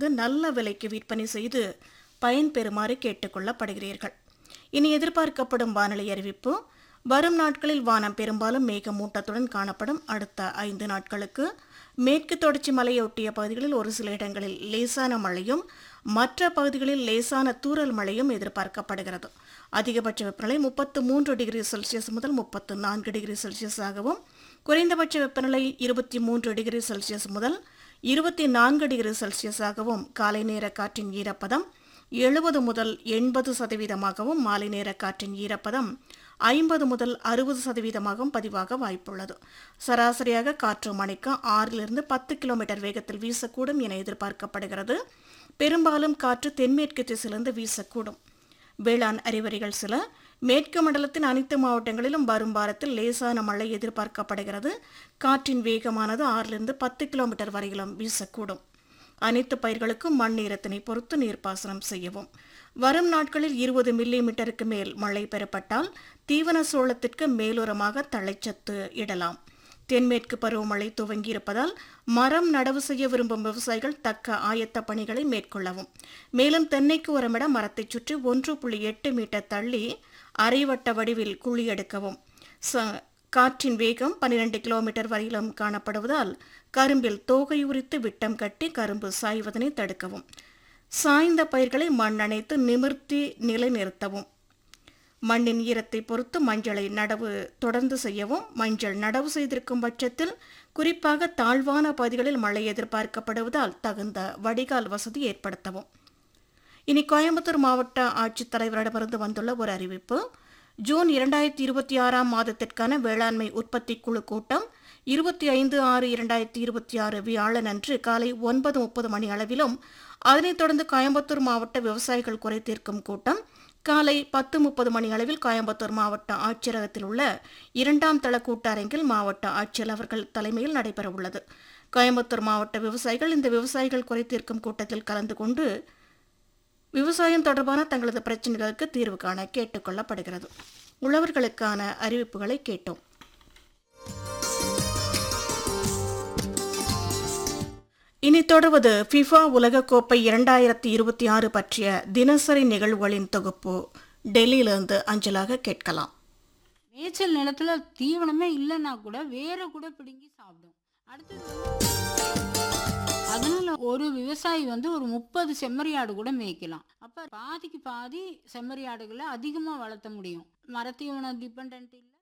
வாங்கி நல்ல விலைக்கு விற்பனை செய்து பயன்பெறுமாறு கேட்டுக்கொள்ளப்படுகிறீர்கள் இனி எதிர்பார்க்கப்படும் வானிலை அறிவிப்பு வரும் நாட்களில் வானம் பெரும்பாலும் மேகமூட்டத்துடன் காணப்படும் அடுத்த ஐந்து நாட்களுக்கு மேற்கு தொடர்ச்சி மலையொட்டிய பகுதிகளில் ஒரு சில இடங்களில் லேசான மழையும் மற்ற பகுதிகளில் லேசான தூறல் மழையும் எதிர்பார்க்கப்படுகிறது அதிகபட்ச வெப்பநிலை முப்பத்து மூன்று டிகிரி செல்சியஸ் முதல் முப்பத்து நான்கு டிகிரி செல்சியஸ் ஆகவும் குறைந்தபட்ச வெப்பநிலை இருபத்தி மூன்று டிகிரி செல்சியஸ் முதல் இருபத்தி நான்கு டிகிரி செல்சியஸ் ஆகவும் காலை நேர காற்றின் ஈரப்பதம் எழுபது முதல் எண்பது சதவீதமாகவும் மாலை நேர காற்றின் ஈரப்பதம் ஐம்பது முதல் அறுபது சதவீதமாகவும் பதிவாக வாய்ப்புள்ளது சராசரியாக காற்று மணிக்கு ஆறிலிருந்து பத்து கிலோமீட்டர் வேகத்தில் வீசக்கூடும் என எதிர்பார்க்கப்படுகிறது பெரும்பாலும் காற்று தென்மேற்கு திசையிலிருந்து வீசக்கூடும் வேளாண் அறிவுரைகள் சில மேற்கு மண்டலத்தின் அனைத்து மாவட்டங்களிலும் வரும் வாரத்தில் லேசான மழை எதிர்பார்க்கப்படுகிறது காற்றின் வேகமானது ஆறிலிருந்து பத்து கிலோமீட்டர் வரையிலும் வீசக்கூடும் அனைத்து பயிர்களுக்கும் மண் ஈரத்தினை பொறுத்து நீர்ப்பாசனம் செய்யவும் வரும் நாட்களில் இருபது மில்லி மீட்டருக்கு மேல் மழை பெறப்பட்டால் தீவன சோளத்திற்கு மேலுரமாக தழைச்சத்து இடலாம் தென்மேற்கு பருவமழை துவங்கியிருப்பதால் மரம் நடவு செய்ய விரும்பும் விவசாயிகள் தக்க ஆயத்த பணிகளை மேற்கொள்ளவும் மேலும் தென்னைக்கு உரமிட மரத்தைச் சுற்றி ஒன்று புள்ளி எட்டு மீட்டர் தள்ளி அரைவட்ட வடிவில் குழி எடுக்கவும் ச- காற்றின் வேகம் 12 கிலோமீட்டர் வரையிலும் காணப்படுவதால் கரும்பில் தோகை உரித்து விட்டம் கட்டி கரும்பு சாய்வதனை தடுக்கவும் சாய்ந்த பயிர்களை மண் அணைத்து நிமிர்த்தி நிலைநிறுத்தவும் மண்ணின் ஈரத்தை பொறுத்து மஞ்சளை நடவு தொடர்ந்து செய்யவும் மஞ்சள் நடவு செய்திருக்கும் பட்சத்தில் குறிப்பாக தாழ்வான பகுதிகளில் மழை எதிர்பார்க்கப்படுவதால் தகுந்த வடிகால் வசதி ஏற்படுத்தவும் இனி கோயம்புத்தூர் மாவட்ட ஆட்சித்தலைவரிடமிருந்து வந்துள்ள ஒரு அறிவிப்பு ஜூன் இரண்டாயிரத்தி இருபத்தி ஆறாம் மாதத்திற்கான வேளாண்மை உற்பத்தி குழு கூட்டம் இருபத்தி ஐந்து ஆறு இரண்டாயிரத்தி இருபத்தி ஆறு வியாழன் அன்று காலை ஒன்பது முப்பது மணி அளவிலும் அதனைத் தொடர்ந்து கோயம்புத்தூர் மாவட்ட விவசாயிகள் குறை தீர்க்கும் கூட்டம் காலை பத்து முப்பது மணி அளவில் கோயம்புத்தூர் மாவட்ட ஆட்சியரகத்தில் உள்ள இரண்டாம் தள கூட்டரங்கில் மாவட்ட ஆட்சியர் அவர்கள் தலைமையில் நடைபெறவுள்ளது கோயம்புத்தூர் மாவட்ட விவசாயிகள் இந்த விவசாயிகள் குறை தீர்க்கும் கூட்டத்தில் கலந்து கொண்டு விவசாயம் தொடர்பான தங்களது பிரச்சனைகளுக்கு தீர்வு காண கேட்டுக்கொள்ளப்படுகிறது உழவர்களுக்கான அறிவிப்புகளை கேட்டோம் இனி தொடர்வது ஃபிஃபா உலகக்கோப்பை இரண்டாயிரத்தி இருபத்தி ஆறு பற்றிய தினசரி நிகழ்வுகளின் தொகுப்பு டெல்லியிலிருந்து அஞ்சலாக கேட்கலாம் மேய்ச்சல் நிலத்துல தீவனமே இல்லைன்னா கூட வேற கூட பிடுங்கி சாப்பிடும் அடுத்தது வந்து- அதனால ஒரு விவசாயி வந்து ஒரு முப்பது செம்மறியாடு கூட மேய்க்கலாம் அப்ப பாதிக்கு பாதி செம்மறியாடுகளை அதிகமா வளர்த்த முடியும் மரத்தீவனம் டிபெண்ட் இல்ல